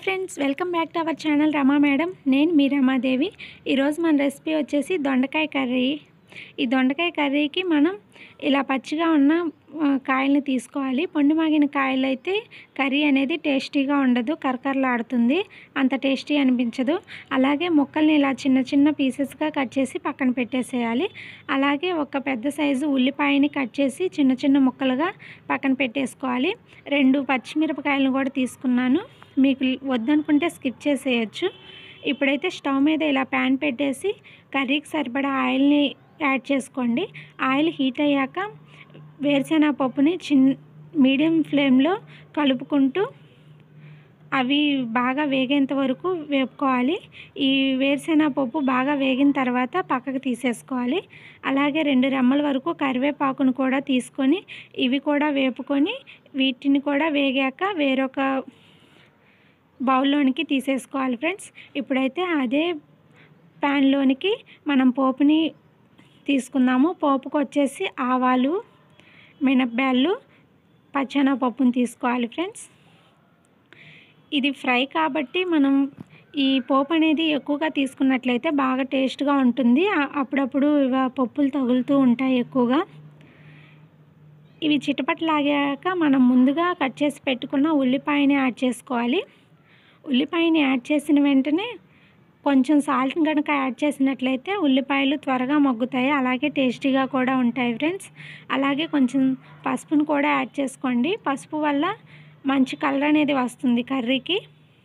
friends welcome back to our channel Rama madam నేను మీ రమాదేవి ఈరోజు మన రెసిపీ వచ్చేసి దొండకాయ కర్రీ ఈ దొండకాయ కర్రీకి మనం ఇలా పచ్చిగా ఉన్న ఆ, కాయల్ని తీసుకోవాలి పండు మాగిన కాయలు అయితే కర్రీ అనేది టేస్టీగా ఉండదు కరకరలాడుతుంది అంత టేస్టీ అనిపించదు అలాగే ముక్కల్ని ఇలా చిన్న చిన్న పీసెస్గా కట్ చేసి పక్కన పెట్టేసేయాలి అలాగే ఒక పెద్ద సైజు ఉల్లిపాయని కట్ చేసి చిన్న చిన్న ముక్కలుగా పక్కన పెట్టేసుకోవాలి రెండు పచ్చిమిరపకాయలను కూడా తీసుకున్నాను మీకు వద్దనుకుంటే స్కిప్ చేసేయచ్చు ఇప్పుడైతే స్టవ్ మీద ఇలా ప్యాన్ పెట్టేసి కర్రీకి సరిపడా ఆయిల్ని యాడ్ చేసుకోండి ఆయిల్ హీట్ అయ్యాక వేరుశెనగ పప్పుని చిన్ మీడియం ఫ్లేమ్లో కలుపుకుంటూ అవి బాగా వేగేంత వరకు వేపుకోవాలి ఈ వేరుశెనగ పప్పు బాగా వేగిన తర్వాత పక్కకు తీసేసుకోవాలి అలాగే రెండు రెమ్మల వరకు కరివేపాకును కూడా తీసుకొని ఇవి కూడా వేపుకొని వీటిని కూడా వేగాక వేరొక బౌల్లోనికి తీసేసుకోవాలి ఫ్రెండ్స్ ఇప్పుడైతే అదే ప్యాన్లోనికి మనం పోపుని తీసుకుందాము పోపుకు వచ్చేసి ఆవాలు మినప్పాలు పచ్చెనగపప్పుని తీసుకోవాలి ఫ్రెండ్స్ ఇది ఫ్రై కాబట్టి మనం ఈ పోపు అనేది ఎక్కువగా తీసుకున్నట్లయితే బాగా టేస్ట్గా ఉంటుంది ఆ- అప్పుడప్పుడు ఇవ పప్పులు తగులుతూ ఉంటాయి ఎక్కువగా ఇవి చిటపట్లాగాక మనం ముందుగా కట్ చేసి పెట్టుకున్న ఉల్లిపాయని యాడ్ చేసుకోవాలి ఉల్లిపాయని యాడ్ చేసిన వెంటనే కొంచెం సాల్ట్ కనుక యాడ్ చేసినట్లయితే ఉల్లిపాయలు త్వరగా మగ్గుతాయి అలాగే టేస్టీగా కూడా ఉంటాయి ఫ్రెండ్స్ అలాగే కొంచెం పసుపును కూడా యాడ్ చేసుకోండి పసుపు వల్ల మంచి కలర్ అనేది వస్తుంది కర్రీకి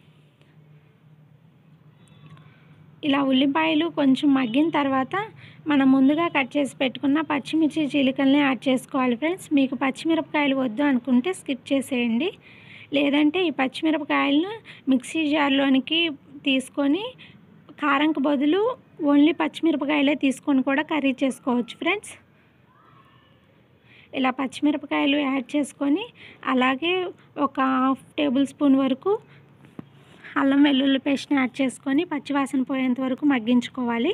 ఇలా ఉల్లిపాయలు కొంచెం మగ్గిన తర్వాత మనం ముందుగా కట్ చేసి పెట్టుకున్న పచ్చిమిర్చి చీలికల్ని యాడ్ చేసుకోవాలి ఫ్రెండ్స్ మీకు పచ్చిమిరపకాయలు వద్దు అనుకుంటే స్కిప్ చేసేయండి లేదంటే ఈ పచ్చిమిరపకాయలను మిక్సీ జార్లోనికి తీసుకొని కారంకు బదులు ఓన్లీ పచ్చిమిరపకాయలే తీసుకొని కూడా కర్రీ చేసుకోవచ్చు ఫ్రెండ్స్ ఇలా పచ్చిమిరపకాయలు యాడ్ చేసుకొని అలాగే ఒక హాఫ్ టేబుల్ స్పూన్ వరకు అల్లం వెల్లుల్లి పేస్ట్ని యాడ్ చేసుకొని పచ్చివాసన పోయేంత వరకు మగ్గించుకోవాలి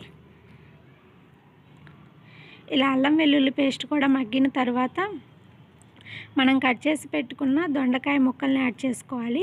ఇలా అల్లం వెల్లుల్లి పేస్ట్ కూడా మగ్గిన తర్వాత మనం కట్ చేసి పెట్టుకున్న దొండకాయ ముక్కల్ని యాడ్ చేసుకోవాలి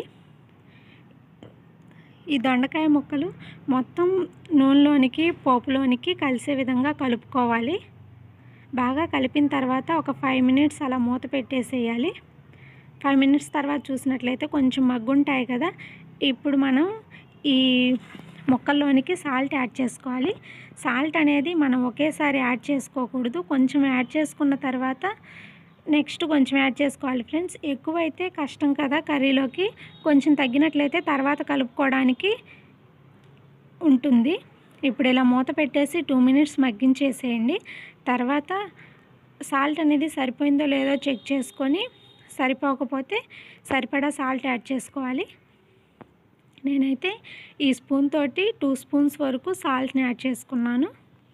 ఈ దొండకాయ ముక్కలు మొత్తం నూనెలోనికి పోపులోనికి కలిసే విధంగా కలుపుకోవాలి బాగా కలిపిన తర్వాత ఒక ఫైవ్ మినిట్స్ అలా మూత పెట్టేసేయాలి ఫైవ్ మినిట్స్ తర్వాత చూసినట్లయితే కొంచెం మగ్గుంటాయి కదా ఇప్పుడు మనం ఈ ముక్కల్లోనికి సాల్ట్ యాడ్ చేసుకోవాలి సాల్ట్ అనేది మనం ఒకేసారి యాడ్ చేసుకోకూడదు కొంచెం యాడ్ చేసుకున్న తర్వాత నెక్స్ట్ కొంచెం యాడ్ చేసుకోవాలి ఫ్రెండ్స్ ఎక్కువైతే కష్టం కదా కర్రీలోకి కొంచెం తగ్గినట్లయితే తర్వాత కలుపుకోవడానికి ఉంటుంది ఇప్పుడు ఇలా మూత పెట్టేసి టూ మినిట్స్ మగ్గించేసేయండి తర్వాత సాల్ట్ అనేది సరిపోయిందో లేదో చెక్ చేసుకొని సరిపోకపోతే సరిపడా సాల్ట్ యాడ్ చేసుకోవాలి నేనైతే ఈ స్పూన్ తోటి టూ స్పూన్స్ వరకు సాల్ట్ని యాడ్ చేసుకున్నాను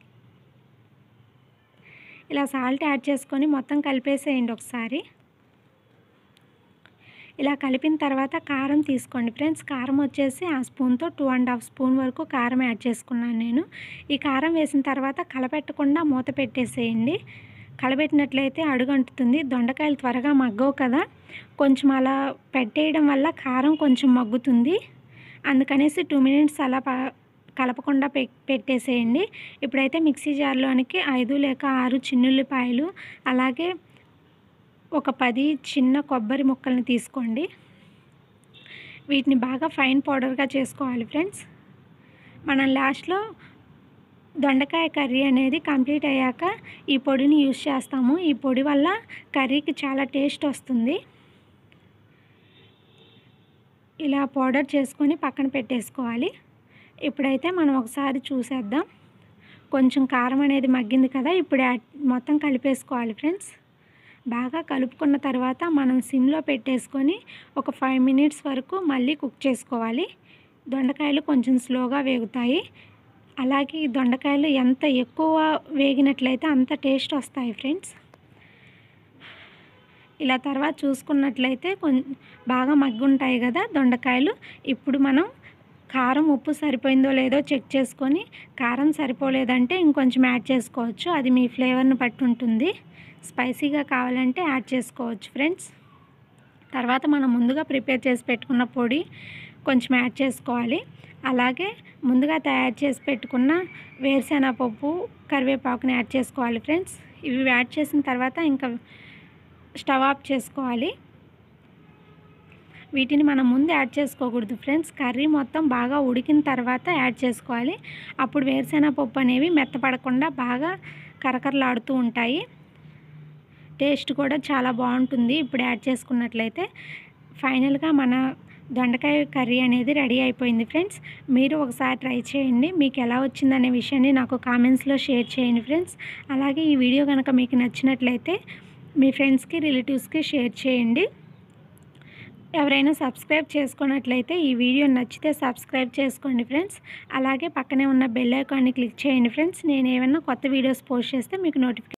ఇలా సాల్ట్ యాడ్ చేసుకొని మొత్తం కలిపేసేయండి ఒకసారి ఇలా కలిపిన తర్వాత కారం తీసుకోండి ఫ్రెండ్స్ కారం వచ్చేసి ఆ స్పూన్తో టూ అండ్ హాఫ్ స్పూన్ వరకు కారం యాడ్ చేసుకున్నాను నేను ఈ కారం వేసిన తర్వాత కలపెట్టకుండా మూత పెట్టేసేయండి కలబెట్టినట్లయితే అడుగంటుతుంది దొండకాయలు త్వరగా మగ్గవు కదా కొంచెం అలా పెట్టేయడం వల్ల కారం కొంచెం మగ్గుతుంది అందుకనేసి టూ మినిట్స్ అలా ప కలపకుండా పె పెట్టేసేయండి ఇప్పుడైతే మిక్సీ జార్లోనికి ఐదు లేక ఆరు చిన్నుల్లిపాయలు అలాగే ఒక పది చిన్న కొబ్బరి ముక్కల్ని తీసుకోండి వీటిని బాగా ఫైన్ పౌడర్గా చేసుకోవాలి ఫ్రెండ్స్ మనం లాస్ట్లో దొండకాయ కర్రీ అనేది కంప్లీట్ అయ్యాక ఈ పొడిని యూస్ చేస్తాము ఈ పొడి వల్ల కర్రీకి చాలా టేస్ట్ వస్తుంది ఇలా పౌడర్ చేసుకొని పక్కన పెట్టేసుకోవాలి ఇప్పుడైతే మనం ఒకసారి చూసేద్దాం కొంచెం కారం అనేది మగ్గింది కదా ఇప్పుడు యాడ్ మొత్తం కలిపేసుకోవాలి ఫ్రెండ్స్ బాగా కలుపుకున్న తర్వాత మనం సిమ్లో పెట్టేసుకొని ఒక ఫైవ్ మినిట్స్ వరకు మళ్ళీ కుక్ చేసుకోవాలి దొండకాయలు కొంచెం స్లోగా వేగుతాయి అలాగే ఈ దొండకాయలు ఎంత ఎక్కువ వేగినట్లయితే అంత టేస్ట్ వస్తాయి ఫ్రెండ్స్ ఇలా తర్వాత చూసుకున్నట్లయితే కొంచెం బాగా మగ్గుంటాయి కదా దొండకాయలు ఇప్పుడు మనం కారం ఉప్పు సరిపోయిందో లేదో చెక్ చేసుకొని కారం సరిపోలేదంటే ఇంకొంచెం యాడ్ చేసుకోవచ్చు అది మీ ఫ్లేవర్ని బట్టి ఉంటుంది స్పైసీగా కావాలంటే యాడ్ చేసుకోవచ్చు ఫ్రెండ్స్ తర్వాత మనం ముందుగా ప్రిపేర్ చేసి పెట్టుకున్న పొడి కొంచెం యాడ్ చేసుకోవాలి అలాగే ముందుగా తయారు చేసి పెట్టుకున్న వేరుశెనగ పప్పు కరివేపాకుని యాడ్ చేసుకోవాలి ఫ్రెండ్స్ ఇవి యాడ్ చేసిన తర్వాత ఇంకా స్టవ్ ఆఫ్ చేసుకోవాలి వీటిని మనం ముందు యాడ్ చేసుకోకూడదు ఫ్రెండ్స్ కర్రీ మొత్తం బాగా ఉడికిన తర్వాత యాడ్ చేసుకోవాలి అప్పుడు వేరుశెనగ పప్పు అనేవి మెత్తపడకుండా బాగా కరకరలాడుతూ ఉంటాయి టేస్ట్ కూడా చాలా బాగుంటుంది ఇప్పుడు యాడ్ చేసుకున్నట్లయితే ఫైనల్గా మన దొండకాయ కర్రీ అనేది రెడీ అయిపోయింది ఫ్రెండ్స్ మీరు ఒకసారి ట్రై చేయండి మీకు ఎలా వచ్చిందనే విషయాన్ని నాకు కామెంట్స్లో షేర్ చేయండి ఫ్రెండ్స్ అలాగే ఈ వీడియో కనుక మీకు నచ్చినట్లయితే మీ ఫ్రెండ్స్కి రిలేటివ్స్కి షేర్ చేయండి ఎవరైనా సబ్స్క్రైబ్ చేసుకున్నట్లయితే ఈ వీడియో నచ్చితే సబ్స్క్రైబ్ చేసుకోండి ఫ్రెండ్స్ అలాగే పక్కనే ఉన్న బెల్ ఐకాన్ని క్లిక్ చేయండి ఫ్రెండ్స్ నేను ఏమైనా కొత్త వీడియోస్ పోస్ట్ చేస్తే మీకు నోటిఫికేషన్